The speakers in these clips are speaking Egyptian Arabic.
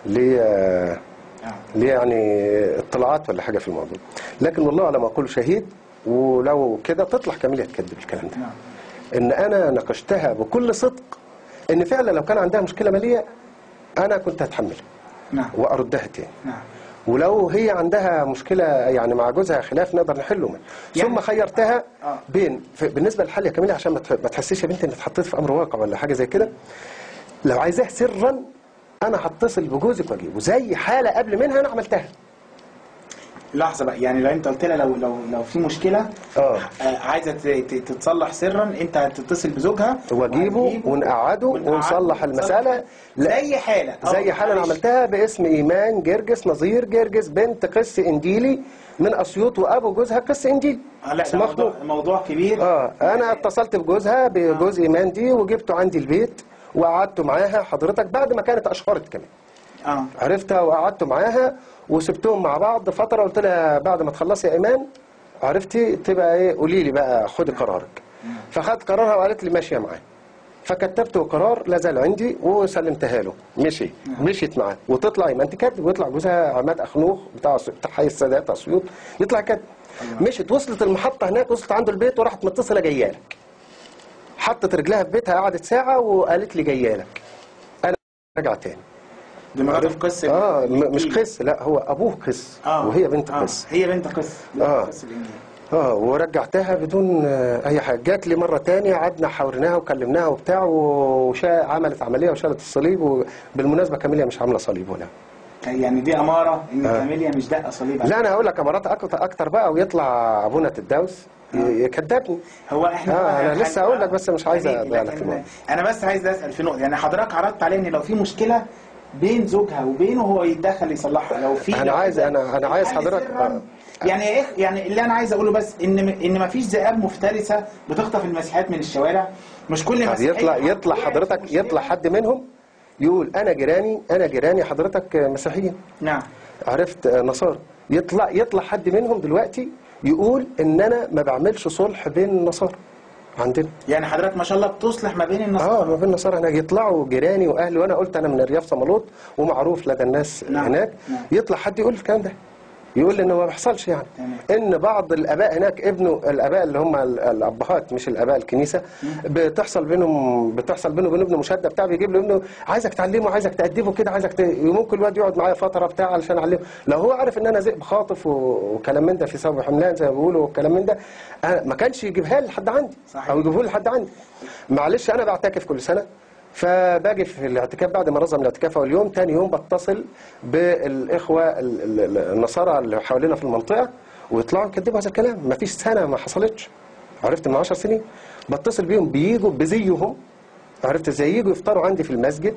ليه آه. ليه يعني اطلاعات ولا حاجه في الموضوع لكن والله على ما اقول شهيد ولو كده تطلع كاميليا تكذب الكلام ده نعم ان انا ناقشتها بكل صدق ان فعلا لو كان عندها مشكله ماليه انا كنت هتحملها نعم واردها تاني نعم ولو هي عندها مشكله يعني مع جوزها خلاف نقدر نحله منه يعني- ثم خيرتها آه. بين في- بالنسبه للحل يا كاميليا عشان ما تح- ما تحسيش يا بنتي ان اتحطيت في امر واقع ولا حاجه زي كده لو عايزاه سرا انا هتصل بجوزك واجيبه زي حاله قبل منها انا عملتها لحظه بقى يعني لو انت قلت لها لو لو لو في مشكله اه آه، عايزه ت- ت- تتصلح سرا انت هتتصل بزوجها واجيبه وهتجيبه ونقعده ونقعده ونصلح المساله لا زي حاله آه، زي حاله انا معلش. عملتها باسم ايمان جرجس نظير جرجس بنت قس انجيلي من اسيوط وابو جوزها قس انجيلي آه، لا ده اسمه موضوع, مخلوق. موضوع كبير اه انا اتصلت بجوزها بجوز ايمان دي وجبته عندي البيت وقعدت معاها حضرتك بعد ما كانت اشهرت كمان اه عرفتها وقعدت معاها وسبتهم مع بعض فتره قلت لها بعد ما تخلصي يا ايمان عرفتي تبقى ايه قولي لي بقى خدي قرارك فخدت قرارها وقالت لي ماشيه معاه فكتبت قرار لا زال عندي وسلمتها له مشي مشيت معاه وتطلع ايمان تكذب ويطلع جوزها عماد اخنوخ بتاع أسيوط- بتاع حي السادات اسيوط يطلع كذب مشيت وصلت المحطه هناك وصلت عنده البيت وراحت متصله جايه لك حطت رجلها في بيتها قعدت ساعه وقالت لي جايه لك انا راجعه تاني دي مرات القس اه م- مش الإنجيلي. قس لا هو ابوه قس اه وهي بنت آه. قس هي بنت قس بنت آه. قس الإنجيلي. اه ورجعتها بدون آه، اي حاجه جات لي مره تانية قعدنا حاورناها وكلمناها وبتاع وشا عملت عمليه وشالت الصليب وبالمناسبه كاميليا مش عامله صليب ولا يعني دي اماره ان آه. كاميليا مش دقه صليب لا انا هقول لك امارات اكتر اكتر بقى ويطلع ابونا الدوس ي- يكذبني هو احنا آه، بقى أنا هن- لسه هقول لك بس مش عايز يعني أضيع لك لكن الموضوع. انا بس عايز اسال في نقطه يعني حضرتك عرضت عليه ان لو في مشكله بين زوجها وبينه هو يتدخل يصلحها لو في أنا لو عايز- كده أنا- أنا عايز الحل حضرتك- سراً. آه. يعني ايه يعني اللي انا عايز اقوله بس ان ان ما فيش ذئاب مفترسه بتخطف المسيحيات من الشوارع مش كل طب مسيحي يطلع حد يطلع وقع في حضرتك مشكلة. يطلع حد منهم يقول انا جيراني انا جيراني حضرتك مسيحيين نعم عرفت آه، نصارى يطلع يطلع حد منهم دلوقتي يقول ان انا ما بعملش صلح بين النصارى عندنا يعني حضرتك ما شاء الله بتصلح ما بين اه النصارى ما بين النصارى هناك يطلعوا جيراني واهلي وانا قلت انا من الرياض صمالوط ومعروف لدى الناس نعم، هناك نعم. يطلع حد يقول الكلام ده يقول لي انه ما بيحصلش يعني ان بعض الاباء هناك ابنه الاباء اللي هم ال- الابهات مش الاباء الكنيسه بتحصل بينهم بتحصل بينه وبين ابنه مشاده بتاع بيجيب له ابنه عايزك تعلمه عايزك تادبه كده عايزك ت... ممكن الواد يقعد معايا فتره بتاع علشان اعلمه لو هو عارف ان انا ذئب خاطف و... وكلام من ده في ثوب حملان زي ما بيقولوا والكلام من ده أنا ما كانش يجيبها لي لحد عندي صحيح. او يجيبه لي لحد عندي معلش انا بعتكف كل سنه فباجي في الاعتكاف بعد ما نظم الاعتكاف اول يوم تاني يوم بتصل بالاخوه ال- ال- ال- النصارى اللي حوالينا في المنطقه ويطلعوا يكذبوا هذا الكلام ما فيش سنه ما حصلتش عرفت من 10 سنين بتصل بيهم بيجوا بزيهم عرفت ازاي يجوا يفطروا عندي في المسجد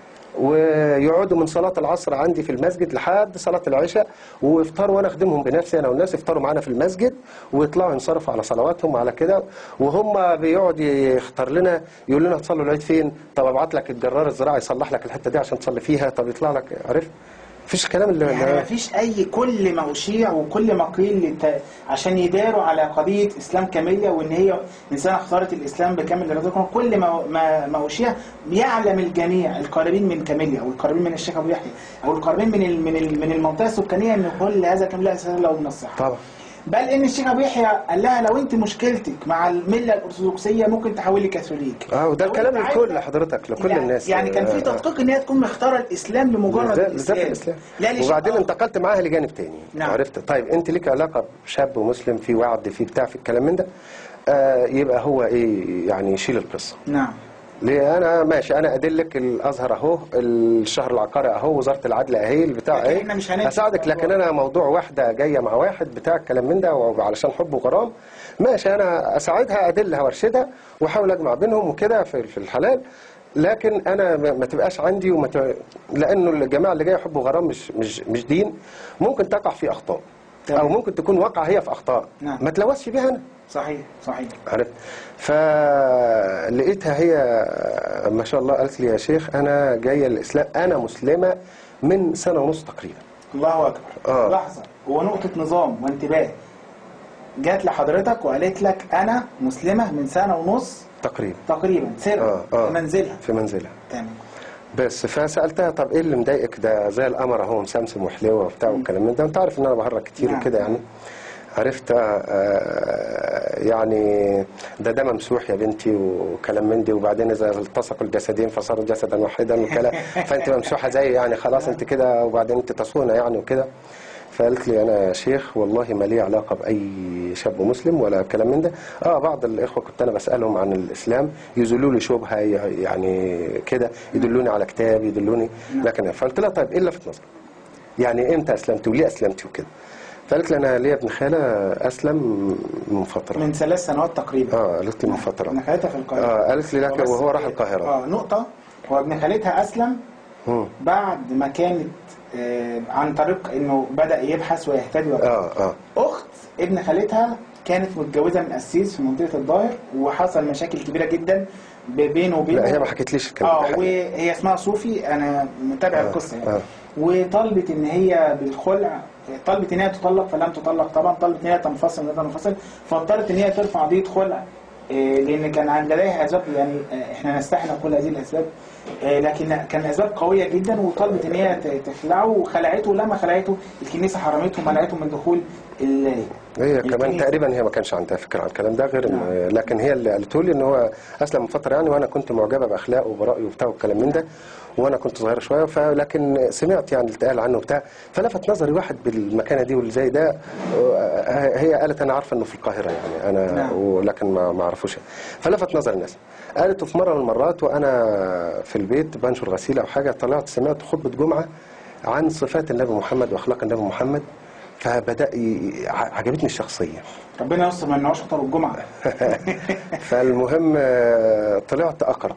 ويقعدوا من صلاة العصر عندي في المسجد لحد صلاة العشاء ويفطروا وانا اخدمهم بنفسي انا والناس يفطروا معانا في المسجد ويطلعوا ينصرفوا على صلواتهم على كده وهم بيقعد يختار لنا يقول لنا تصلوا العيد فين طب ابعت لك الجرار الزراعي يصلح لك الحته دي عشان تصلي فيها طب يطلع لك عرفت مفيش كلام اللي يعني ما فيش اي كل ما اشيع وكل ما قيل لت... عشان يداروا على قضيه اسلام كاميليا وان هي انسانه اختارت الاسلام بكامل ارادتها كل ما ما, ما اشيع يعلم الجميع القريبين من كاميليا او القريبين من الشيخ ابو يحيى او القريبين من ال... من ال... من المنطقه السكانيه ان كل هذا كامل لا اساس له من الصحه طبعا بل ان الشيخ ابو يحيى قال لها لو انت مشكلتك مع المله الارثوذكسيه ممكن تحولي كاثوليك اه وده لو الكلام انت للكل عايزة- حضرتك لكل يعني- الناس يعني كان آه، في آه. تدقيق ان هي تكون مختاره الاسلام لمجرد ده- ده الاسلام في الاسلام لا لشيء وبعدين آخر. انتقلت معاها لجانب تاني نعم. عرفت طيب انت ليك علاقه بشاب مسلم في وعد في بتاع في الكلام من ده آه يبقى هو ايه يعني يشيل القصه نعم ليه انا ماشي انا ادلك الازهر اهو الشهر العقاري اهو وزاره العدل اهي البتاع لكن اهي احنا مش هنمشي اساعدك في لكن الموضوع. انا موضوع واحده جايه مع واحد بتاع الكلام من ده وعلشان حب وغرام ماشي انا اساعدها ادلها وارشدها واحاول اجمع بينهم وكده في في الحلال لكن انا ما ما تبقاش عندي وما ت... لانه الجماعه اللي جايه حب وغرام مش مش مش دين ممكن تقع في اخطاء تمام. او ممكن تكون واقعه هي في اخطاء نعم. ما تلوثش بيها انا صحيح صحيح عرفت فلقيتها هي ما شاء الله قالت لي يا شيخ انا جايه الاسلام انا مسلمه من سنه ونص تقريبا الله اكبر آه. لحظه هو نقطه نظام وانتباه جات لحضرتك وقالت لك انا مسلمه من سنه ونص تقريبا تقريبا سر آه، آه. في منزلها في منزلها تمام بس فسالتها طب ايه اللي مضايقك ده زي القمر اهو مسمسم وحلوه وبتاع والكلام من ده انت عارف ان انا بهرج كتير نعم. وكده يعني عرفت آه، يعني ده ده ممسوح يا بنتي وكلام من دي وبعدين اذا التصقوا الجسدين فصاروا جسدا واحدا وكلام فانت ممسوحه زي يعني خلاص انت كده وبعدين انت تصونه يعني وكده فقالت لي انا يا شيخ والله ما لي علاقه باي شاب مسلم ولا كلام من ده اه بعض الاخوه كنت انا بسالهم عن الاسلام يزولوا لي شبهه يعني كده يدلوني على كتاب يدلوني لكن فقلت لها طيب ايه اللي لفت نظرك؟ يعني امتى اسلمت وليه اسلمت وكده فقالت لي انا ليا ابن خاله اسلم من فتره من ثلاث سنوات تقريبا اه قالت لي من فتره ابن خالتها في القاهره اه قالت لي لك بس- وهو راح القاهره اه نقطه هو ابن خالتها اسلم مم. بعد ما كانت آه، عن طريق انه بدا يبحث ويهتدي وكده. اه اه اخت ابن خالتها كانت متجوزه من قسيس في منطقه الظاهر وحصل مشاكل كبيره جدا ب- بينه وبينه لا هي ما حكتليش الكلام اه ده حقيقي. وهي اسمها صوفي انا متابع آه، القصه يعني آه. وطلبت ان هي بالخلع طلبت ان هي تطلق فلم تطلق طبعا طلبت ان هي تنفصل لا تنفصل فاضطرت ان هي ترفع قضيه خلع آه، لان كان عن لديها اسباب يعني آه، احنا نستحي نقول هذه الاسباب آه، لكن كان اسباب قويه جدا وطلبت ان هي ت- تخلعه وخلعته لما خلعته الكنيسه حرمته ومنعته من دخول ال- هي كمان الكنيسة. تقريبا هي ما كانش عندها فكره عن الكلام ده غير إن لكن هي اللي قالته لي ان هو اسلم من فتره يعني وانا كنت معجبه باخلاقه وبرايه وبتاع والكلام من ده وانا كنت صغيره شويه فلكن سمعت يعني اللي اتقال عنه وبتاع فلفت نظري واحد بالمكانه دي واللي زي ده آه، هي قالت انا عارفه انه في القاهره يعني انا نعم. ولكن ما ما اعرفوش فلفت نظر الناس قالت في مره من المرات وانا في البيت بنشر غسيل او حاجه طلعت سمعت خطبه جمعه عن صفات النبي محمد واخلاق النبي محمد فبدا ي... ع- عجبتني الشخصيه ربنا يستر ما نعوش خطر الجمعه فالمهم آه، طلعت اقرا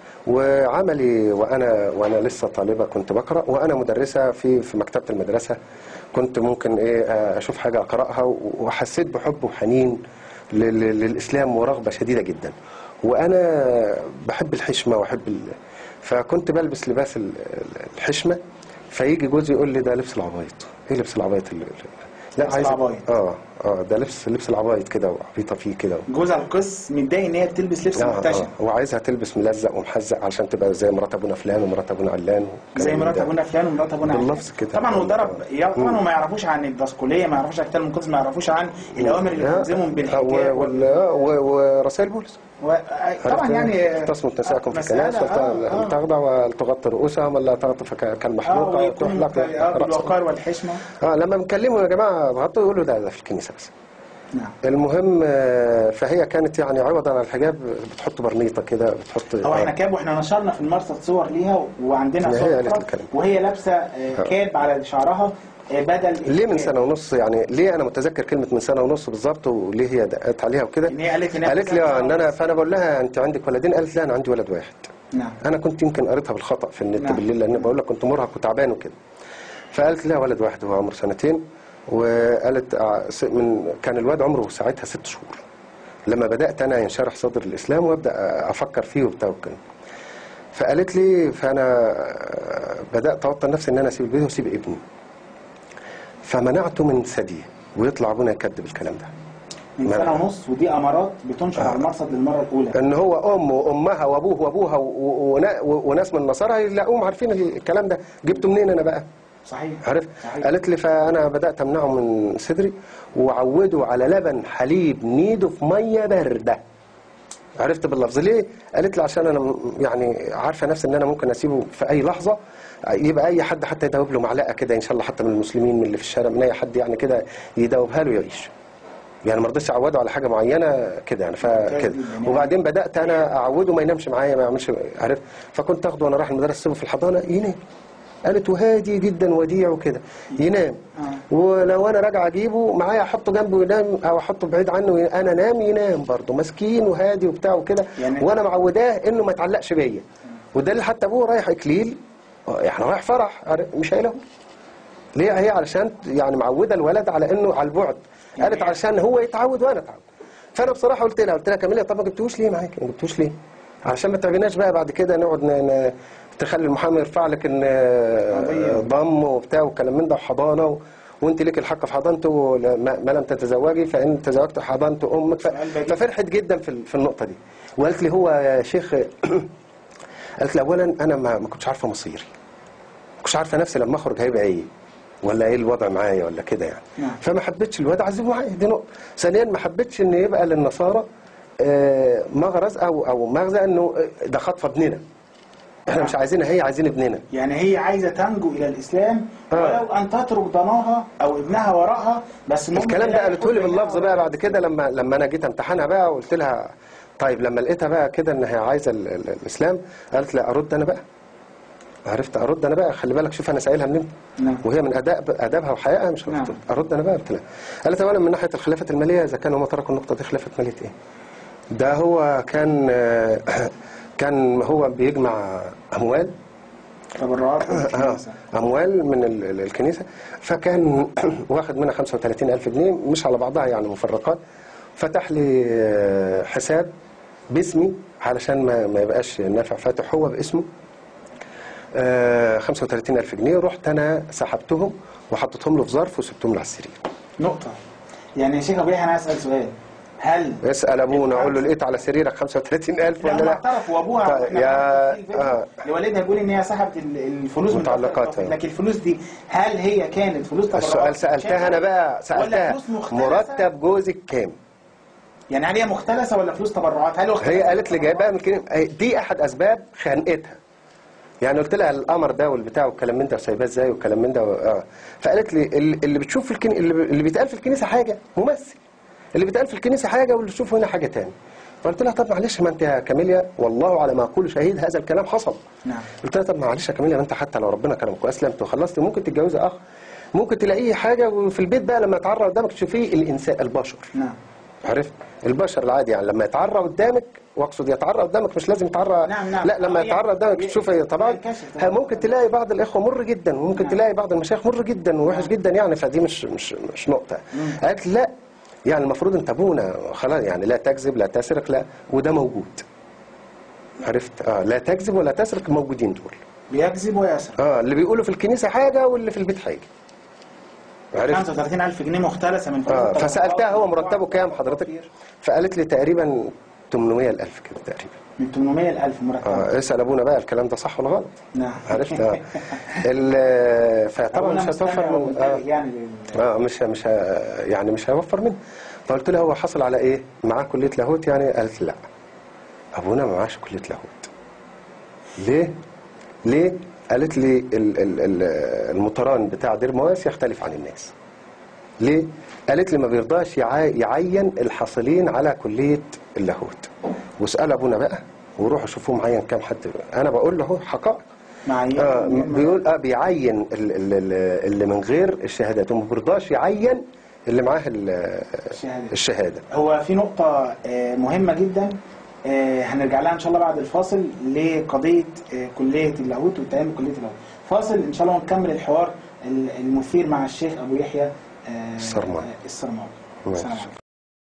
وعملي وانا وانا لسه طالبه كنت بقرا وانا مدرسه في في مكتبه المدرسه كنت ممكن ايه آه، اشوف حاجه اقراها وحسيت بحب وحنين لل- لل- للاسلام ورغبه شديده جدا وانا بحب الحشمه واحب ال... فكنت بلبس لباس ال- ال- الحشمه فيجي جوزي يقول لي ده لبس العبايط ايه لبس العبايط اللي... لا لبس عايز العبايط. اه اه ده لبس لبس العبايط كده وعبيطه فيه كده جوزها القس متضايق ان هي بتلبس لبس آه، محتشم آه. وعايزها تلبس ملزق ومحزق علشان تبقى زي مرات ابونا فلان ومرات ابونا علان زي والكلام مرات ده. ابونا فلان ومرات ابونا علان. باللفظ كده. طبعا هو ضرب يا- طبعا مم. هم ما يعرفوش عن الدسكوليه ما يعرفوش عن الكتاب المقدس ما يعرفوش عن الاوامر اللي آه، بتلزمهم آه، بالحجاب و- وال- آه، و- ورسائل بولس و... طبعا يعني تصمت نساءكم في مسألة، الكنائس آه، آه. وتخضع وتغطي رؤوسهم ولا تغطي فك- اه كالمحلوقه ويكون تحلق آه، رأسهم. بالوقار والحشمه اه لما بنكلمه يا جماعه تغطوا يقولوا ده ده في الكنيسه بس نعم المهم آه، فهي كانت يعني عوضا عن الحجاب بتحط برنيطه كده بتحط هو احنا آه. كاب واحنا نشرنا في المرصد صور ليها وعندنا هي صور قالت أخرى، الكلام. وهي لابسه آه، كاب على شعرها آه، بدل ليه من الكاب. سنه ونص يعني ليه انا متذكر كلمه من سنه ونص بالظبط وليه هي دقت عليها وكده إن هي قالت إن هي قالت لي بتسافر آه، ان انا ونص. فانا بقول لها انت عندك ولدين قالت لا انا عندي ولد واحد نعم انا كنت يمكن قريتها بالخطا في النت نعم. بالليل لان بقول لك كنت مرهق وتعبان وكده فقالت لها ولد واحد هو عمره سنتين وقالت آه، س- من كان الواد عمره ساعتها ست شهور لما بدات انا ينشرح صدر الاسلام وابدا افكر فيه وبتاع وكده فقالت لي فانا آه، بدات اوطن نفسي ان انا اسيب البيت واسيب ابني فمنعته من ثديه ويطلع ابونا يكذب الكلام ده من ما- سنه ونص ودي امارات بتنشر على المرصد للمره الاولى ان هو امه وامها وابوه وابوها و- و- ونا- و- وناس من النصارى يلاقوهم عارفين الكلام ده جبته منين انا بقى صحيح عارف صحيح. قالت لي فانا بدات امنعه من صدري وعوده على لبن حليب نيده في ميه بارده عرفت باللفظ ليه قالت لي عشان انا م- يعني عارفه نفسي ان انا ممكن اسيبه في اي لحظه يبقى اي حد حتى يدوب له معلقه كده ان شاء الله حتى من المسلمين من اللي في الشارع من اي حد يعني كده يدوبها له يعيش يعني ما رضيتش اعوده على حاجه معينه كده يعني فكده جدا يعني. وبعدين بدات انا اعوده ما ينامش معايا ما يعملش عارف فكنت اخده وانا رايح المدرسه اسيبه في الحضانه ينام قالت وهادي جدا وديع وكده ينام آه. ولو انا راجع اجيبه معايا احطه جنبه ينام او احطه بعيد عنه انا نام ينام برضه مسكين وهادي وبتاع وكده يعني- وانا معوداه انه ما يتعلقش بيا وده اللي حتى ابوه رايح اكليل احنا رايح فرح عارف- مش قايله ليه هي علشان يعني معوده الولد على انه على البعد يعني قالت علشان هو يتعود وانا اتعود فانا بصراحه قلت لها قلت لها كاميليا طب ما جبتوش ليه معاك ما جبتوش ليه علشان ما تعبناش بقى بعد كده نقعد ن... ن... تخلي المحامي يرفع لك ان قضية. ضم وبتاع وكلام من ده وحضانه و... وانت ليك الحق في حضانته ما ما لم تتزوجي فان تزوجت حضنت امك ف... سؤال بديهي. ففرحت جدا في ال- في النقطه دي وقالت لي هو يا شيخ قالت لي اولا انا ما, ما كنتش عارفه مصيري ما كنتش عارفه نفسي لما اخرج هيبقى ايه ولا ايه الوضع معايا ولا كده يعني نعم. فما حبيتش الواد عزيز معايا دي نقطه ثانيا ما حبيتش ان يبقى للنصارى آه، مغرز او او مغزى انه ده خطف ابننا احنا مش عايزينها هي عايزين ابننا يعني هي عايزه تنجو الى الاسلام آه. ولو ان تترك ضناها او ابنها وراءها بس المهم الكلام ده تلاقي قالته لي حب باللفظ بينها بقى بعد كده لما لما انا جيت امتحنها بقى وقلت لها طيب لما لقيتها بقى كده ان هي عايزه ال- ال- الاسلام قالت لا ارد انا بقى عرفت ارد انا بقى خلي بالك شوف انا سائلها منين نعم. وهي من اداب ادابها وحيائها مش نعم. هترد ارد انا بقى قلت لها قالت اولا من ناحيه الخلافه الماليه اذا كانوا هم تركوا النقطه دي خلافه ماليه ايه؟ ده هو كان آه، كان هو بيجمع اموال تبرعات آه، الكنيسة. اموال من ال- ال- الكنيسه فكان واخد منها 35 الف جنيه مش على بعضها يعني مفرقات فتح لي آه، حساب باسمي علشان ما, ما يبقاش نافع فاتح هو باسمه آه، 35 الف جنيه رحت انا سحبتهم وحطيتهم له في ظرف وسبتهم له على السرير نقطه يعني يا شيخ ابو يحيى انا اسال سؤال هل اسال ابونا اقول له لقيت على سريرك 35 الف لا ولا هم لا اعترفوا وابوها طيب، واحنا يا عملنا في الفيديو، آه. لوالدها بيقول ان هي سحبت ال- الفلوس من متعلقات، دفتر آه. لكن الفلوس دي هل هي كانت فلوس تبرعات السؤال سالتها انا بقى ولا سالتها فلوس مختلسة؟ مرتب جوزك كام يعني هل هي مختلسه ولا فلوس تبرعات هل هي قالت لي جايباها من كده دي احد اسباب خنقتها يعني قلت لها القمر ده والبتاع والكلام من ده وسايباه ازاي والكلام من ده و... آه. فقالت لي ال- اللي بتشوف في الكن... اللي اللي بيتقال في الكنيسه حاجه ممثل اللي بيتقال في الكنيسه حاجه واللي تشوفه هنا حاجه تاني فقلت لها طب معلش ما انت يا كاميليا والله على ما اقول شهيد هذا الكلام حصل نعم. قلت لها طب معلش يا كاميليا ما انت حتى لو ربنا كرمك واسلمت وخلصت ممكن تتجوزي اخ ممكن تلاقيه حاجه وفي البيت بقى لما يتعرى قدامك تشوفيه الانسان البشر نعم عرفت البشر العادي يعني لما يتعرى قدامك واقصد يتعرى قدامك مش لازم يتعرى نعم، نعم. لا لما آه، يتعرى قدامك ي- تشوف هي طبعا ينكشف ها، ممكن تلاقي بعض الاخوه مر جدا وممكن نعم. تلاقي بعض المشايخ مر جدا ووحش جدا يعني فدي مش مش مش نقطه قالت لا يعني المفروض انت ابونا خلاص يعني لا تكذب لا تسرق لا وده موجود عرفت اه لا تكذب ولا تسرق موجودين دول بيكذب ويسرق اه اللي بيقولوا في الكنيسه حاجه واللي في البيت حاجه عرفت 35000 جنيه مختلسه من فلوس اه التبرعات. فسالتها هو مرتبه كام حضرتك فقالت لي تقريبا 800 الف كده تقريبا من 800 الألف مرتب اه اسال ابونا بقى الكلام ده صح ولا غلط نعم عرفت اه ال- فطبعا أبونا مش هتوفر مستمع من ومنتبه اه يعني لل- اه مش مش ه- يعني مش هيوفر منه فقلت له هو حصل على ايه معاه كليه لاهوت يعني قالت لا ابونا ما معاش كليه لاهوت ليه ليه قالت لي ال- ال- ال- المطران بتاع دير مواس يختلف عن الناس ليه قالت لي ما بيرضاش يع- يعين الحاصلين على كليه اللاهوت واسال ابونا بقى وروحوا شوفوا معين كام حد انا بقول له حقائق معين آه بيقول اه بيعين ال- ال- ال- اللي من غير الشهادات وما بيرضاش يعين اللي معاه ال- الشهادة. الشهاده هو في نقطة آه، مهمة جدا آه، هنرجع لها إن شاء الله بعد الفاصل لقضية آه، كلية اللاهوت والتأمل كلية اللاهوت فاصل إن شاء الله ونكمل الحوار ال- المثير مع الشيخ أبو يحيى آه، السرماوي. آه، السرماوي ماشي. السلام عليكم